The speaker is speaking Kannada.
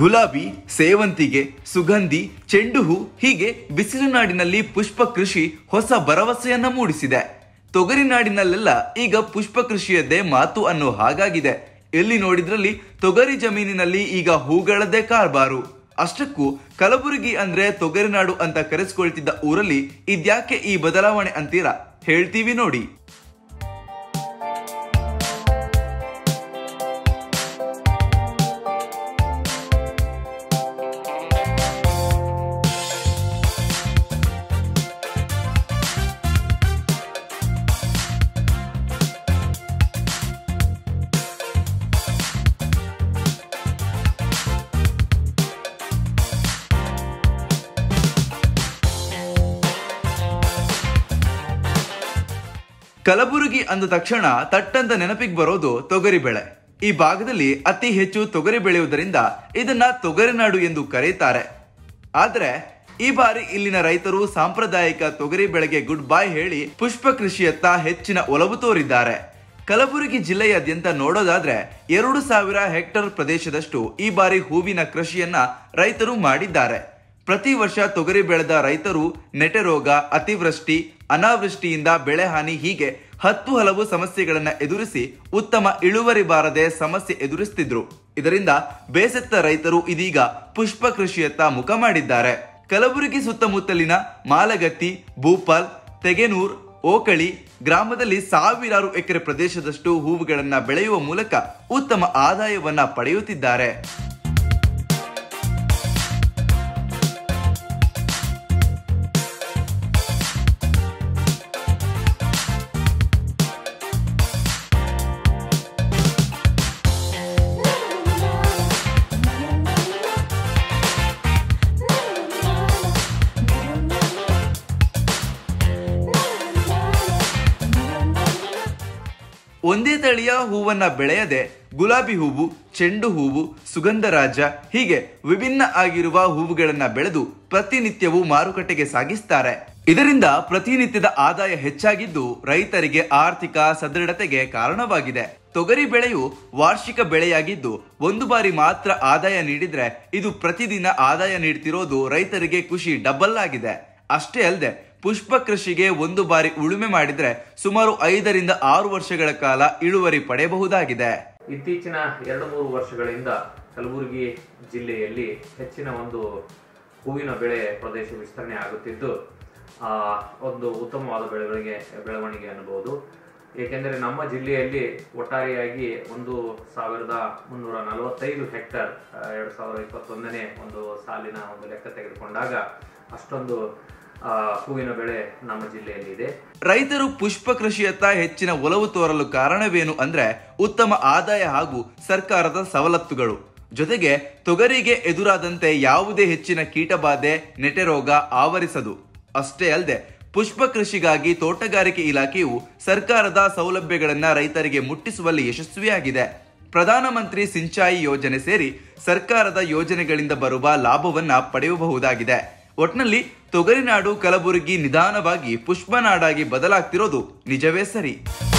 ಗುಲಾಬಿ ಸೇವಂತಿಗೆ ಸುಗಂಧಿ ಚೆಂಡು ಹೂ ಹೀಗೆ ಬಿಸಿಲು ನಾಡಿನಲ್ಲಿ ಪುಷ್ಪ ಕೃಷಿ ಹೊಸ ಭರವಸೆಯನ್ನ ಮೂಡಿಸಿದೆ ತೊಗರಿ ನಾಡಿನಲ್ಲೆಲ್ಲ ಈಗ ಪುಷ್ಪ ಕೃಷಿಯದ್ದೇ ಮಾತು ಅನ್ನೋ ಹಾಗಾಗಿದೆ ಎಲ್ಲಿ ನೋಡಿದ್ರಲ್ಲಿ ತೊಗರಿ ಜಮೀನಿನಲ್ಲಿ ಈಗ ಹೂಗಳದ್ದೇ ಕಾರ್ಬಾರು ಅಷ್ಟಕ್ಕೂ ಕಲಬುರಗಿ ಅಂದ್ರೆ ತೊಗರಿನಾಡು ಅಂತ ಕರೆಸ್ಕೊಳ್ತಿದ್ದ ಊರಲ್ಲಿ ಇದ್ಯಾಕೆ ಈ ಬದಲಾವಣೆ ಅಂತೀರಾ ಹೇಳ್ತೀವಿ ನೋಡಿ ಕಲಬುರಗಿ ಅಂದ ತಕ್ಷಣ ತಟ್ಟಂತ ನೆನಪಿಗೆ ಬರೋದು ತೊಗರಿ ಬೆಳೆ ಈ ಭಾಗದಲ್ಲಿ ಅತಿ ಹೆಚ್ಚು ತೊಗರಿ ಬೆಳೆಯುವುದರಿಂದ ಇದನ್ನ ತೊಗರಿನಾಡು ಎಂದು ಕರೆಯುತ್ತಾರೆ ಆದ್ರೆ ಈ ಬಾರಿ ಇಲ್ಲಿನ ರೈತರು ಸಾಂಪ್ರದಾಯಿಕ ತೊಗರಿ ಬೆಳೆಗೆ ಗುಡ್ ಬೈ ಹೇಳಿ ಪುಷ್ಪ ಕೃಷಿಯತ್ತ ಹೆಚ್ಚಿನ ಒಲವು ತೋರಿದ್ದಾರೆ ಕಲಬುರಗಿ ಜಿಲ್ಲೆಯಾದ್ಯಂತ ನೋಡೋದಾದ್ರೆ ಎರಡು ಸಾವಿರ ಹೆಕ್ಟರ್ ಪ್ರದೇಶದಷ್ಟು ಈ ಬಾರಿ ಹೂವಿನ ಕೃಷಿಯನ್ನ ರೈತರು ಮಾಡಿದ್ದಾರೆ ಪ್ರತಿ ವರ್ಷ ತೊಗರಿ ಬೆಳೆದ ರೈತರು ನೆಟೆರೋಗ ಅತಿವೃಷ್ಟಿ ಅನಾವೃಷ್ಟಿಯಿಂದ ಬೆಳೆ ಹಾನಿ ಹೀಗೆ ಹತ್ತು ಹಲವು ಸಮಸ್ಯೆಗಳನ್ನ ಎದುರಿಸಿ ಉತ್ತಮ ಇಳುವರಿ ಬಾರದೆ ಸಮಸ್ಯೆ ಎದುರಿಸ್ತಿದ್ರು ಇದರಿಂದ ಬೇಸತ್ತ ರೈತರು ಇದೀಗ ಪುಷ್ಪ ಕೃಷಿಯತ್ತ ಮುಖ ಮಾಡಿದ್ದಾರೆ ಕಲಬುರಗಿ ಸುತ್ತಮುತ್ತಲಿನ ಮಾಲಗತ್ತಿ ಭೂಪಾಲ್ ತೆಗೆನೂರ್ ಓಕಳಿ ಗ್ರಾಮದಲ್ಲಿ ಸಾವಿರಾರು ಎಕರೆ ಪ್ರದೇಶದಷ್ಟು ಹೂವುಗಳನ್ನ ಬೆಳೆಯುವ ಮೂಲಕ ಉತ್ತಮ ಆದಾಯವನ್ನ ಪಡೆಯುತ್ತಿದ್ದಾರೆ ಒಂದೇ ತಳಿಯ ಹೂವನ್ನ ಬೆಳೆಯದೆ ಗುಲಾಬಿ ಹೂವು ಚೆಂಡು ಹೂವು ಸುಗಂಧರಾಜ ಹೀಗೆ ವಿಭಿನ್ನ ಆಗಿರುವ ಹೂವುಗಳನ್ನ ಬೆಳೆದು ಪ್ರತಿನಿತ್ಯವೂ ಮಾರುಕಟ್ಟೆಗೆ ಸಾಗಿಸ್ತಾರೆ ಇದರಿಂದ ಪ್ರತಿನಿತ್ಯದ ಆದಾಯ ಹೆಚ್ಚಾಗಿದ್ದು ರೈತರಿಗೆ ಆರ್ಥಿಕ ಸದೃಢತೆಗೆ ಕಾರಣವಾಗಿದೆ ತೊಗರಿ ಬೆಳೆಯು ವಾರ್ಷಿಕ ಬೆಳೆಯಾಗಿದ್ದು ಒಂದು ಬಾರಿ ಮಾತ್ರ ಆದಾಯ ನೀಡಿದ್ರೆ ಇದು ಪ್ರತಿದಿನ ಆದಾಯ ನೀಡ್ತಿರೋದು ರೈತರಿಗೆ ಖುಷಿ ಡಬಲ್ ಆಗಿದೆ ಅಷ್ಟೇ ಅಲ್ಲದೆ ಪುಷ್ಪ ಕೃಷಿಗೆ ಒಂದು ಬಾರಿ ಉಳುಮೆ ಮಾಡಿದ್ರೆ ಸುಮಾರು ಐದರಿಂದ ಆರು ವರ್ಷಗಳ ಕಾಲ ಇಳುವರಿ ಪಡೆಯಬಹುದಾಗಿದೆ ಇತ್ತೀಚಿನ ಎರಡು ಮೂರು ವರ್ಷಗಳಿಂದ ಕಲಬುರಗಿ ಜಿಲ್ಲೆಯಲ್ಲಿ ಹೆಚ್ಚಿನ ಒಂದು ಹೂವಿನ ಬೆಳೆ ಪ್ರದೇಶ ವಿಸ್ತರಣೆ ಆಗುತ್ತಿದ್ದು ಆ, ಒಂದು ಉತ್ತಮವಾದ ಬೆಳೆಗಳಿಗೆ ಬೆಳವಣಿಗೆ ಅನ್ನಬಹುದು ಏಕೆಂದರೆ ನಮ್ಮ ಜಿಲ್ಲೆಯಲ್ಲಿ ಒಟ್ಟಾರೆಯಾಗಿ ಒಂದು ಸಾವಿರದ ಮುನ್ನೂರ ನಲವತ್ತೈದು ಹೆಕ್ಟರ್ ಎರಡು ಸಾವಿರದ ಇಪ್ಪತ್ತೊಂದನೇ ಒಂದು ಸಾಲಿನ ಒಂದು ಲೆಕ್ಕ ತೆಗೆದುಕೊಂಡಾಗ ಅಷ್ಟೊಂದು ಆ, ಹೂವಿನ ಬೆಳೆ ನಮ್ಮ ಜಿಲ್ಲೆಯಲ್ಲಿ ಇದೆ ರೈತರು ಪುಷ್ಪ ಕೃಷಿಯತ್ತ ಹೆಚ್ಚಿನ ಒಲವು ತೋರಲು ಕಾರಣವೇನು ಅಂದ್ರೆ ಉತ್ತಮ ಆದಾಯ ಹಾಗೂ ಸರ್ಕಾರದ ಸವಲತ್ತುಗಳು ಜೊತೆಗೆ ತೊಗರಿಗೆ ಎದುರಾದಂತೆ ಯಾವುದೇ ಹೆಚ್ಚಿನ ಕೀಟಬಾಧೆ ನೆಟೆರೋಗ ಆವರಿಸದು ಅಷ್ಟೇ ಅಲ್ಲದೆ ಪುಷ್ಪ ಕೃಷಿಗಾಗಿ ತೋಟಗಾರಿಕೆ ಇಲಾಖೆಯು ಸರ್ಕಾರದ ಸೌಲಭ್ಯಗಳನ್ನ ರೈತರಿಗೆ ಮುಟ್ಟಿಸುವಲ್ಲಿ ಯಶಸ್ವಿಯಾಗಿದೆ ಪ್ರಧಾನಮಂತ್ರಿ ಸಿಂಚಾಯಿ ಯೋಜನೆ ಸೇರಿ ಸರ್ಕಾರದ ಯೋಜನೆಗಳಿಂದ ಬರುವ ಲಾಭವನ್ನ ಪಡೆಯಬಹುದಾಗಿದೆ ಒಟ್ನಲ್ಲಿ ತೊಗರಿನಾಡು ಕಲಬುರಗಿ ನಿಧಾನವಾಗಿ ಪುಷ್ಪನಾಡಾಗಿ ಬದಲಾಗ್ತಿರೋದು ನಿಜವೇ ಸರಿ